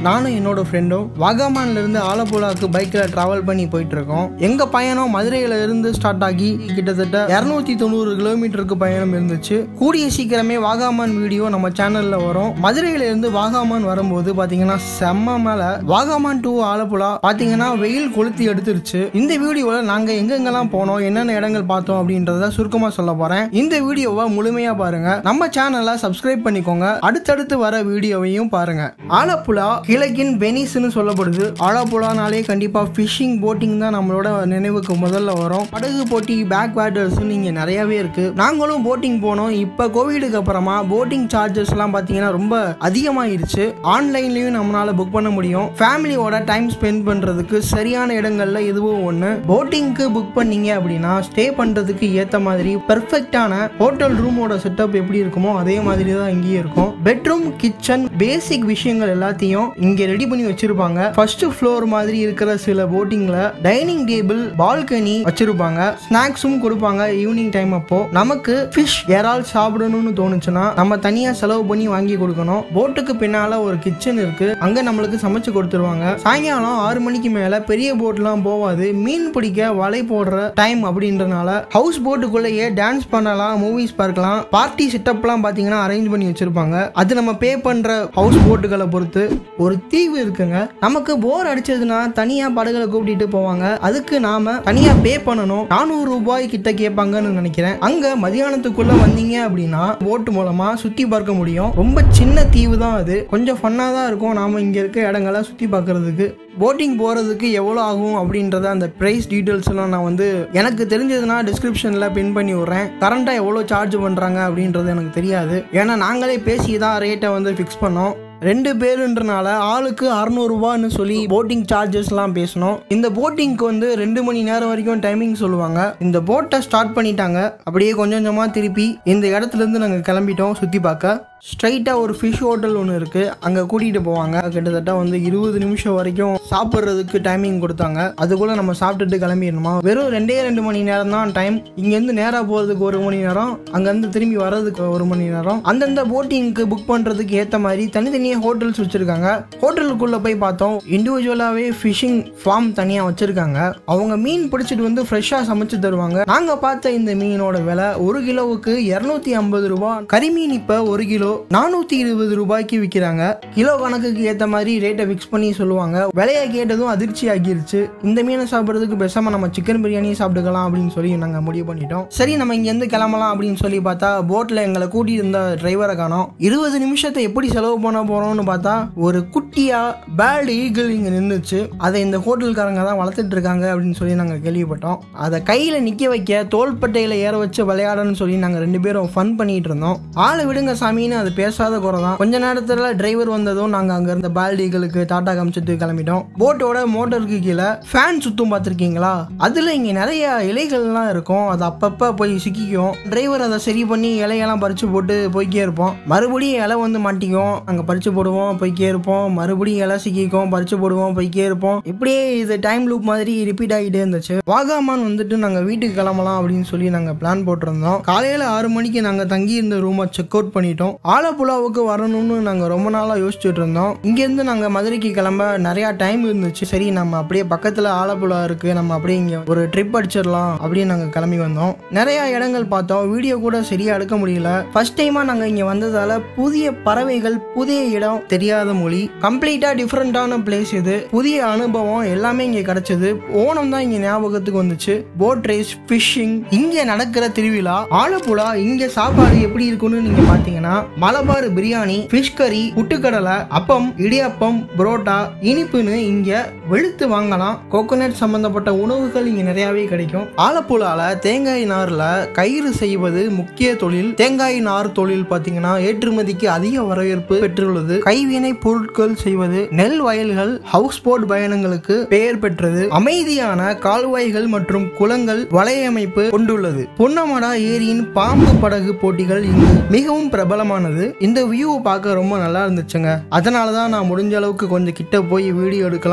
நானும் என்னோட ஃப்ரெண்டும் வாகாமான்ல இருந்து ஆலப்புழாக்கு பைக்ல டிராவல் பண்ணி போயிட்டு இருக்கோம் எங்க பயணம் மதுரையில இருந்து ஸ்டார்ட் ஆகி கிட்டத்தட்ட இருநூத்தி தொண்ணூறு கிலோமீட்டருக்கு பயணம் இருந்துச்சு கூடிய சீக்கிரமே வாகாமான் வீடியோ நம்ம சேனல்ல வரும் மதுரையில இருந்து வாகாமான் வரும்போது பாத்தீங்கன்னா செம்ம மேல வாகாமான் டு ஆலப்புழா பாத்தீங்கன்னா வெயில் கொளுத்தி எடுத்துருச்சு இந்த வீடியோல நாங்க எங்கெங்கெல்லாம் போனோம் என்னென்ன இடங்கள் பார்த்தோம் அப்படின்றத சுருக்கமா சொல்ல போறேன் இந்த வீடியோவை முழுமையா பாருங்க நம்ம சேனலை சப்ஸ்கிரைப் பண்ணிக்கோங்க அடுத்தடுத்து வர வீடியோவையும் பாருங்க ஆலப்புழா கிழக்கின் பெனிஸ்னு சொல்லப்படுது ஆலப்புழானாலே கண்டிப்பா ஃபிஷிங் போட்டிங் தான் நம்மளோட நினைவுக்கு முதல்ல வரும் படகு போட்டி பேக் வாட்டர்ஸ் நீங்க நிறையவே இருக்கு நாங்களும் போட்டிங் போனோம் இப்ப கோவிடுக்கு அப்புறமா போட்டிங் சார்ஜஸ் எல்லாம் பாத்தீங்கன்னா ரொம்ப அதிகமாயிருச்சு ஆன்லைன்லயும் நம்மளால புக் பண்ண முடியும் ஃபேமிலியோட டைம் ஸ்பெண்ட் பண்றதுக்கு சரியான இடங்கள்ல இதுவும் ஒண்ணு போட்டிங்க்கு புக் பண்ணீங்க அப்படின்னா ஸ்டே பண்றதுக்கு ஏத்த மாதிரி பெர்ஃபெக்டான ஹோட்டல் ரூமோட செட்டப் எப்படி இருக்குமோ அதே மாதிரி தான் இங்கேயும் இருக்கும் பெட்ரூம் கிச்சன் பேசிக் விஷயங்கள் எல்லாத்தையும் இங்க ரெடி பண்ணி வச்சிருப்பாங்க ஃபர்ஸ்ட் ஃப்ளோர் மாதிரி இருக்கிற சில போட்டிங்ல டைனிங் டேபிள் பால்கனி வச்சிருப்பாங்க ஸ்நாக்ஸும் கொடுப்பாங்க ஈவினிங் டைம் அப்போ நமக்கு ஃபிஷ் இறால் சாப்பிடணும்னு தோணுச்சுன்னா நம்ம தனியா செலவு பண்ணி வாங்கி கொடுக்கணும் போட்டுக்கு பின்னால ஒரு கிச்சன் இருக்கு அங்க நம்மளுக்கு சமைச்சு கொடுத்துருவாங்க சாயங்காலம் ஆறு மணிக்கு மேல பெரிய போட்லாம் போவாது மீன் பிடிக்க வலை போடுற டைம் அப்படின்றனால ஹவுஸ் போட்டுக்குள்ளேயே டான்ஸ் பண்ணலாம் மூவிஸ் பார்க்கலாம் பார்ட்டி செட்டப்லாம் பாத்தீங்கன்னா அரேஞ்ச் பண்ணி வச்சிருப்பாங்க அது நம்ம பே பண்ற ஹவுஸ் போட்டுகளை பொறுத்து ஒரு தீவு இருக்குங்க நமக்கு போர் அடிச்சதுன்னா தனியா படகுல கூப்பிட்டு போவாங்க அதுக்கு நாம தனியா பே பண்ணணும் நானூறு ரூபாய் கிட்ட கேட்பாங்கன்னு நினைக்கிறேன் அங்க மதியானத்துக்குள்ள வந்தீங்க அப்படின்னா போட் மூலமா சுத்தி பார்க்க முடியும் ரொம்ப சின்ன தீவு தான் அது கொஞ்சம் ஃபன்னா தான் இருக்கும் நாம இங்க இருக்க இடங்களை சுத்தி பார்க்கிறதுக்கு போட்டிங் போகிறதுக்கு எவ்வளோ ஆகும் அப்படின்றத அந்த ப்ரைஸ் டீட்டெயில்ஸ் எல்லாம் நான் வந்து எனக்கு தெரிஞ்சதுன்னா டிஸ்கிரிப்ஷனில் பின் பண்ணி விட்றேன் கரண்ட்டாக எவ்வளோ சார்ஜ் பண்ணுறாங்க அப்படின்றது எனக்கு தெரியாது ஏன்னா நாங்களே பேசி தான் ரேட்டை வந்து ஃபிக்ஸ் பண்ணோம் ரெண்டு பேருன்றனால ஆளுக்கு அறநூறுபான்னு சொல்லி போட்டிங் சார்ஜஸ்லாம் பேசணும் இந்த போட்டிங்க்கு வந்து ரெண்டு மணி நேரம் வரைக்கும் டைமிங் சொல்லுவாங்க இந்த போட்டை ஸ்டார்ட் பண்ணிட்டாங்க அப்படியே கொஞ்சம் கொஞ்சமாக திருப்பி இந்த இடத்துல இருந்து நாங்கள் கிளம்பிட்டோம் சுற்றி பார்க்க ஸ்ட்ரைட்டாக ஒரு ஃபிஷ் ஹோட்டல் ஒன்று இருக்குது அங்கே கூட்டிகிட்டு போவாங்க கிட்டத்தட்ட வந்து இருபது நிமிஷம் வரைக்கும் சாப்பிட்றதுக்கு டைமிங் கொடுத்தாங்க அதுக்குள்ளே நம்ம சாப்பிட்டுட்டு கிளம்பிடணுமா வெறும் ரெண்டே ரெண்டு மணி நேரம் தான் டைம் இங்கேருந்து நேராக போகிறதுக்கு ஒரு மணி நேரம் அங்கேருந்து திரும்பி வர்றதுக்கு ஒரு மணி நேரம் அந்தந்த போட்டிங்க்கு புக் பண்ணுறதுக்கு ஏற்ற மாதிரி தனித்தனியாக ஹோட்டல்ஸ் வச்சுருக்காங்க ஹோட்டலுக்குள்ளே போய் பார்த்தோம் இண்டிவிஜுவலாகவே ஃபிஷிங் ஃபார்ம் தனியாக வச்சுருக்காங்க அவங்க மீன் பிடிச்சிட்டு வந்து ஃப்ரெஷ்ஷாக சமைச்சு தருவாங்க நாங்கள் பார்த்த இந்த மீனோட விலை ஒரு கிலோவுக்கு இரநூத்தி ஐம்பது ரூபாய் கரிமீன் இப்போ ஒரு கிலோ நானூற்றி இருபது ரூபாய்க்கு விற்கிறாங்க கிலோ கணக்குக்கு ஏற்ற மாதிரி ரேட்டை ஃபிக்ஸ் பண்ணி சொல்லுவாங்க விலையை கேட்டதும் அதிர்ச்சி ஆகிருச்சு இந்த மீனை சாப்பிட்றதுக்கு பேசாமல் நம்ம சிக்கன் பிரியாணி சாப்பிட்டுக்கலாம் அப்படின்னு சொல்லி நாங்கள் முடிவு பண்ணிட்டோம் சரி நம்ம இங்கேருந்து கிளம்பலாம் அப்படின்னு சொல்லி பார்த்தா போட்டில் எங்களை கூட்டி இருந்த டிரைவரை காணோம் இருபது நிமிஷத்தை எப்படி செலவு பண்ண போகிறோம்னு பார்த்தா ஒரு குட்டியா பேர்டு ஈகிள் இங்கே நின்றுச்சு அதை இந்த ஹோட்டல்காரங்க தான் வளர்த்துட்டு இருக்காங்க அப்படின்னு சொல்லி நாங்கள் கேள்விப்பட்டோம் அதை கையில் நிற்க வைக்க தோள்பட்டையில் ஏற வச்சு விளையாடணும்னு சொல்லி நாங்கள் ரெண்டு பேரும் ஃபன் பண்ணிட்டு இருந்தோம் ஆளை விடுங்க சாமின்னு அது பேசாத குறை தான் கொஞ்ச நேரத்தில் டிரைவர் வந்ததும் நாங்கள் அங்கே இருந்த பேர்டு ஈகிளுக்கு டாட்டா காமிச்சிட்டு கிளம்பிட்டோம் போட்டோட மோட்டருக்கு கீழே ஃபேன் சுத்தும் பார்த்துருக்கீங்களா அதில் இங்கே நிறைய இலைகள்லாம் இருக்கும் அது அப்பப்போ போய் சிக்கிக்கும் டிரைவர் அதை சரி பண்ணி இலையெல்லாம் பறித்து போட்டு போய்க்கே இருப்போம் மறுபடியும் இலை வந்து மாட்டிக்கும் அங்கே பறித்து போடுவோம் போய்க்கே இருப்போம் மறுபடியும் இலை சிக்கிக்கும் பறித்து போடுவோம் போய்க்கே இருப்போம் இப்படியே இது டைம் லூப் மாதிரி ரிப்பீட் ஆகிட்டே இருந்துச்சு வாகாமான் வந்துட்டு நாங்கள் வீட்டுக்கு கிளம்பலாம் அப்படின்னு சொல்லி நாங்கள் பிளான் போட்டிருந்தோம் காலையில் ஆறு மணிக்கு நாங்கள் தங்கி இருந்த ரூமை செக் அவுட் பண்ணிட்டோம் ஆலப்புழாவுக்கு வரணும்னு நாங்கள் ரொம்ப நாளாக யோசிச்சுட்டு இருந்தோம் இங்கேருந்து நாங்கள் மதுரைக்கு கிளம்ப நிறையா டைம் இருந்துச்சு சரி நம்ம அப்படியே பக்கத்தில் ஆலப்புழா இருக்குது நம்ம அப்படியே இங்கே ஒரு ட்ரிப் அடிச்சிடலாம் அப்படின்னு நாங்கள் கிளம்பி வந்தோம் நிறையா இடங்கள் பார்த்தோம் வீடியோ கூட சரியாக எடுக்க முடியல ஃபர்ஸ்ட் டைமாக நாங்கள் இங்கே வந்ததால் புதிய பறவைகள் புதிய இடம் தெரியாத மொழி கம்ப்ளீட்டாக டிஃப்ரெண்ட்டான பிளேஸ் இது புதிய அனுபவம் எல்லாமே இங்கே கிடைச்சது ஓணம் தான் இங்கே ஞாபகத்துக்கு வந்துச்சு போட் ரேஸ் ஃபிஷிங் இங்கே நடக்கிற திருவிழா ஆலப்புழா இங்கே சாப்பாடு எப்படி இருக்குன்னு நீங்க பார்த்தீங்கன்னா மலபார் பிரியாணி ஃபிஷ் கறி புட்டுக்கடலை அப்பம் இடியாப்பம் புரோட்டா இனிப்புன்னு இங்க வெளுத்து வாங்கலாம் கோகோனட் சம்பந்தப்பட்ட உணவுகள் இங்க நிறையவே கிடைக்கும் ஆலப்புழால தேங்காய் நார்ல கயிறு செய்வது முக்கிய தொழில் தேங்காய் நார் தொழில் பார்த்தீங்கன்னா ஏற்றுமதிக்கு அதிக வரவேற்பு பெற்றுள்ளது கைவினை பொருட்கள் செய்வது நெல் வயல்கள் ஹவுஸ் போட் பயணங்களுக்கு பெயர் பெற்றது அமைதியான கால்வாய்கள் மற்றும் குளங்கள் வலையமைப்பு கொண்டுள்ளது பொன்னமடா ஏரியின் பாம்பு படகு போட்டிகள் இங்கு மிகவும் பிரபலமானது இந்த வியூ பார்க்க ரொம்ப நல்லா இருந்துச்சுங்க அதனால தான் நான் முடிஞ்ச அளவுக்கு கொஞ்சம் கிட்ட போய் வீடியோ எடுக்கலாம் அப்படின்னு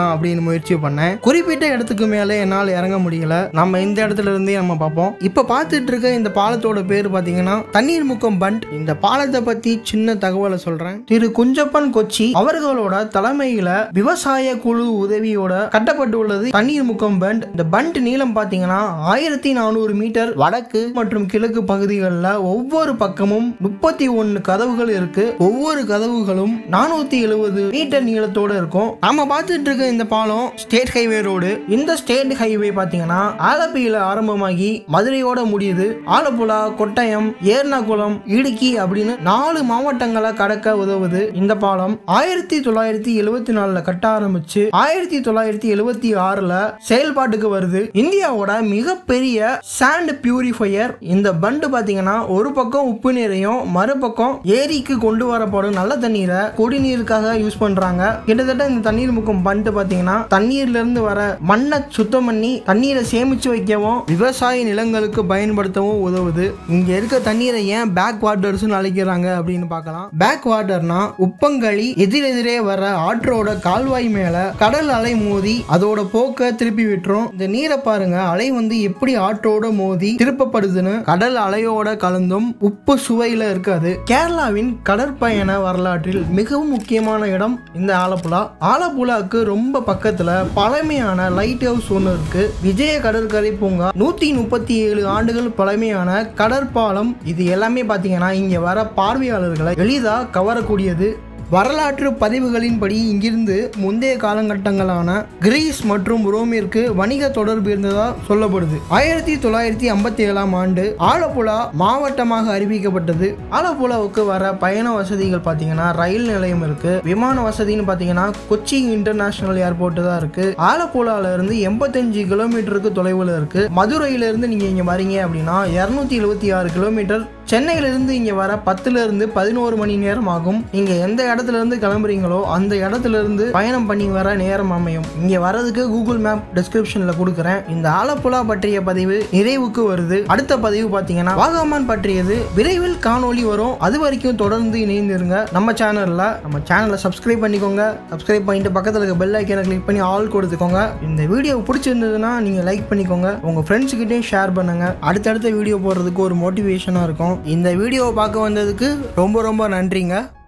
முயற்சி பண்ணேன் குறிப்பிட்ட இடத்துக்கு மேலே என்னால் இறங்க முடியல நம்ம இந்த இடத்துல இருந்தே நம்ம பார்ப்போம் இப்போ பார்த்துட்டு இருக்க இந்த பாலத்தோட பேர் பார்த்தீங்கன்னா தண்ணீர் முக்கம் பண்ட் இந்த பாலத்தை பத்தி சின்ன தகவலை சொல்றேன் திரு குஞ்சப்பன் கொச்சி அவர்களோட தலைமையில விவசாய குழு உதவியோட கட்டப்பட்டுள்ளது தண்ணீர் முக்கம் பண்ட் இந்த பண்ட் நீளம் பார்த்தீங்கன்னா ஆயிரத்தி நானூறு மீட்டர் வடக்கு மற்றும் கிழக்கு பகுதிகளில் ஒவ்வொரு பக்கமும் முப்பத்தி ஒன்னு கதவுகள் இருக்கு ஒவ்வொரு கதவுகளும் நானூத்தி எழுபது மீட்டர் நீளத்தோட இருக்கும் நாம பார்த்துட்டு இருக்க இந்த பாலம் ஸ்டேட் ஹைவே ரோடு இந்த ஸ்டேட் ஹைவே பார்த்தீங்கன்னா ஆலப்பியில ஆரம்பமாகி மதுரையோட முடியுது ஆலப்புழா கொட்டயம் ஏர்ணாகுளம் இடுக்கி அப்படின்னு நாலு மாவட்டங்களை கடக்க உதவுது இந்த பாலம் ஆயிரத்தி தொள்ளாயிரத்தி எழுவத்தி நாலுல கட்ட ஆரம்பிச்சு ஆயிரத்தி தொள்ளாயிரத்தி எழுவத்தி ஆறுல செயல்பாட்டுக்கு வருது இந்தியாவோட மிகப்பெரிய சாண்ட் பியூரிஃபையர் இந்த பண்டு பாத்தீங்கன்னா ஒரு பக்கம் உப்பு நீரையும் மறுபக்கம் ஏரிக்கு கொண்டு வரப்படும் நல்ல தண்ணீரை குடிநீருக்காக யூஸ் பண்றாங்க கிட்டத்தட்ட இந்த தண்ணீர் முக்கம் பண்டு பாத்தீங்கன்னா தண்ணீர்ல இருந்து வர மண்ணை சுத்தம் பண்ணி தண்ணீரை சேமிச்சு வைக்கவும் விவசாய நிலங்களுக்கு பயன்படுத்தவும் உதவுது இங்க இருக்க தண்ணீரை ஏன் பேக் வாட்டர்ஸ் அழைக்கிறாங்க அப்படின்னு பார்க்கலாம் பேக் வாட்டர்னா உப்பங்களி எதிரெதிரே வர ஆற்றோட கால்வாய் மேல கடல் அலை மோதி அதோட போக்க திருப்பி விட்டுரும் இந்த நீரை பாருங்க அலை வந்து எப்படி ஆற்றோட மோதி திருப்பப்படுதுன்னு கடல் அலையோட கலந்தும் உப்பு சுவையில இருக்காது கேரளாவின் கடற்பயண வரலாற்றில் மிகவும் முக்கியமான இடம் இந்த ஆலப்புழா ஆலப்புழாக்கு ரொம்ப பக்கத்துல பழமையான லைட் ஹவுஸ் ஒன்று இருக்கு விஜய கடற்கரை பூங்கா நூத்தி முப்பத்தி ஏழு ஆண்டுகள் பழமையான கடற்பாலம் இது எல்லாமே பாத்தீங்கன்னா இங்க வர பார்வையாளர்களை எளிதா கவரக்கூடியது வரலாற்று பதிவுகளின்படி இங்கிருந்து முந்தைய காலகட்டங்களான கிரீஸ் மற்றும் ரோமிற்கு வணிக தொடர்பு இருந்ததா சொல்லப்படுது ஆயிரத்தி தொள்ளாயிரத்தி ஐம்பத்தி ஏழாம் ஆண்டு ஆலப்புழா மாவட்டமாக அறிவிக்கப்பட்டது ஆலப்புழாவுக்கு வர பயண வசதிகள் பார்த்தீங்கன்னா ரயில் நிலையம் இருக்கு விமான வசதின்னு பார்த்தீங்கன்னா கொச்சி இன்டர்நேஷனல் ஏர்போர்ட் தான் இருக்கு ஆலப்புழால இருந்து எண்பத்தஞ்சு கிலோமீட்டருக்கு தொலைவில் இருக்கு மதுரையில இருந்து நீங்க இங்க வரீங்க அப்படின்னா இருநூத்தி எழுபத்தி ஆறு கிலோமீட்டர் சென்னையிலிருந்து இங்க வர பத்துல இருந்து பதினோரு மணி நேரம் ஆகும் நீங்க எந்த இடத்துல இருந்து கிளம்புறீங்களோ அந்த இடத்துல இருந்து பயணம் பண்ணி வர நேரம் அமையும் இங்க வரதுக்கு கூகுள் மேப் டிஸ்கிரிப்ஷன்ல கொடுக்குறேன் இந்த ஆலப்புழா பற்றிய பதிவு நிறைவுக்கு வருது அடுத்த பதிவு பாத்தீங்கன்னா வாகமான் பற்றியது விரைவில் காணொளி வரும் அது வரைக்கும் தொடர்ந்து இணைந்திருங்க நம்ம சேனல்ல நம்ம சேனலை சப்ஸ்கிரைப் பண்ணிக்கோங்க சப்ஸ்கிரைப் பண்ணிட்டு பக்கத்துல இருக்க பெல் ஐக்கனை கிளிக் பண்ணி ஆல் கொடுத்துக்கோங்க இந்த வீடியோ பிடிச்சிருந்ததுன்னா நீங்க லைக் பண்ணிக்கோங்க உங்க ஃப்ரெண்ட்ஸ் கிட்டயும் ஷேர் பண்ணுங்க அடுத்தடுத்த வீடியோ போடுறதுக்கு ஒரு மோட்டிவேஷனா இருக்கும் இந்த வீடியோவை பார்க்க வந்ததுக்கு ரொம்ப ரொம்ப நன்றிங்க